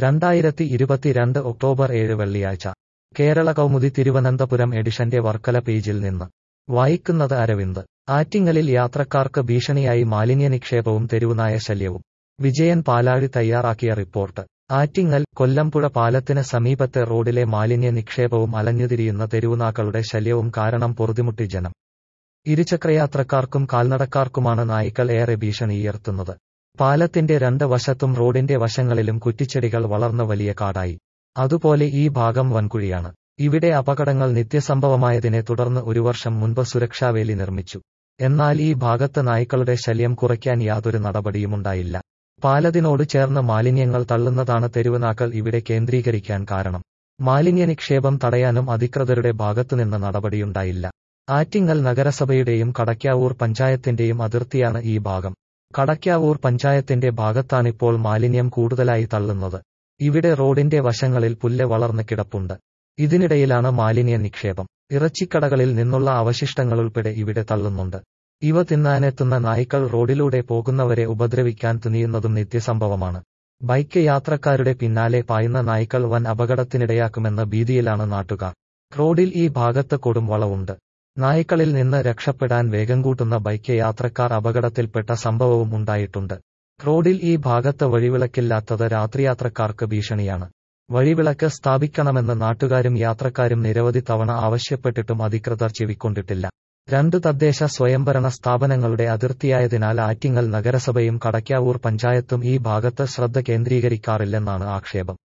രണ്ടായിരത്തി ഇരുപത്തിരണ്ട് ഒക്ടോബർ ഏഴ് വെള്ളിയാഴ്ച കേരള കൗമുദി തിരുവനന്തപുരം എഡിഷന്റെ വർക്കല പേജിൽ നിന്ന് വായിക്കുന്നത് അരവിന്ദ് ആറ്റിങ്ങലിൽ യാത്രക്കാർക്ക് ഭീഷണിയായി മാലിന്യ നിക്ഷേപവും തെരുവുനായ ശല്യവും വിജയൻ പാലാഴി തയ്യാറാക്കിയ റിപ്പോർട്ട് ആറ്റിങ്ങൽ കൊല്ലംപുഴ പാലത്തിന് സമീപത്തെ റോഡിലെ മാലിന്യ നിക്ഷേപവും അലഞ്ഞുതിരിയുന്ന തെരുവുനാക്കളുടെ ശല്യവും കാരണം പൊറുതിമുട്ടി ജനം ഇരുചക്രയാത്രക്കാർക്കും കാൽനടക്കാർക്കുമാണ് നായ്ക്കൾ ഏറെ ഭീഷണിയുയർത്തുന്നത് പാലത്തിന്റെ രണ്ട് വശത്തും റോഡിന്റെ വശങ്ങളിലും കുറ്റിച്ചെടികൾ വളർന്ന വലിയ കാടായി അതുപോലെ ഈ ഭാഗം വൻകുഴിയാണ് ഇവിടെ അപകടങ്ങൾ നിത്യസംഭവമായതിനെ തുടർന്ന് ഒരു വർഷം മുൻപ് സുരക്ഷാവേലി നിർമ്മിച്ചു എന്നാൽ ഈ ഭാഗത്ത് നായ്ക്കളുടെ ശല്യം കുറയ്ക്കാൻ യാതൊരു നടപടിയുമുണ്ടായില്ല പാലത്തിനോട് ചേർന്ന് മാലിന്യങ്ങൾ തള്ളുന്നതാണ് തെരുവുനാക്കൾ ഇവിടെ കേന്ദ്രീകരിക്കാൻ കാരണം മാലിന്യ നിക്ഷേപം തടയാനും അധികൃതരുടെ ഭാഗത്തുനിന്ന് നടപടിയുണ്ടായില്ല ആറ്റിങ്ങൽ നഗരസഭയുടെയും കടയ്ക്കാവൂർ പഞ്ചായത്തിന്റെയും അതിർത്തിയാണ് ഈ ഭാഗം കടയ്ക്കാവൂർ പഞ്ചായത്തിന്റെ ഭാഗത്താണിപ്പോൾ മാലിന്യം കൂടുതലായി തള്ളുന്നത് ഇവിടെ റോഡിന്റെ വശങ്ങളിൽ പുല്ല് വളർന്ന് കിടപ്പുണ്ട് ഇതിനിടയിലാണ് മാലിന്യ നിക്ഷേപം ഇറച്ചിക്കടകളിൽ നിന്നുള്ള അവശിഷ്ടങ്ങളുൾപ്പെടെ ഇവിടെ തള്ളുന്നുണ്ട് ഇവ തിന്നാനെത്തുന്ന നായ്ക്കൾ റോഡിലൂടെ പോകുന്നവരെ ഉപദ്രവിക്കാൻ തുനിയുന്നതും നിത്യസംഭവമാണ് ബൈക്ക് യാത്രക്കാരുടെ പിന്നാലെ പായുന്ന നായ്ക്കൾ വൻ അപകടത്തിനിടയാക്കുമെന്ന ഭീതിയിലാണ് നാട്ടുകാർ റോഡിൽ ഈ ഭാഗത്ത് കൊടും വളവുണ്ട് നായ്ക്കളിൽ നിന്ന് രക്ഷപ്പെടാൻ വേഗം കൂട്ടുന്ന ബൈക്ക് യാത്രക്കാർ അപകടത്തിൽപ്പെട്ട സംഭവവും ഉണ്ടായിട്ടുണ്ട് റോഡിൽ ഈ ഭാഗത്ത് വഴിവിളക്കില്ലാത്തത് രാത്രിയാത്രക്കാർക്ക് ഭീഷണിയാണ് വഴിവിളക്ക് സ്ഥാപിക്കണമെന്ന് നാട്ടുകാരും യാത്രക്കാരും നിരവധി തവണ ആവശ്യപ്പെട്ടിട്ടും അധികൃതർ ചെവിക്കൊണ്ടിട്ടില്ല രണ്ടു തദ്ദേശ സ്വയംഭരണ സ്ഥാപനങ്ങളുടെ അതിർത്തിയായതിനാൽ ആറ്റിങ്ങൽ നഗരസഭയും കടയ്ക്കാവൂർ പഞ്ചായത്തും ഈ ഭാഗത്ത് ശ്രദ്ധ കേന്ദ്രീകരിക്കാറില്ലെന്നാണ് ആക്ഷേപം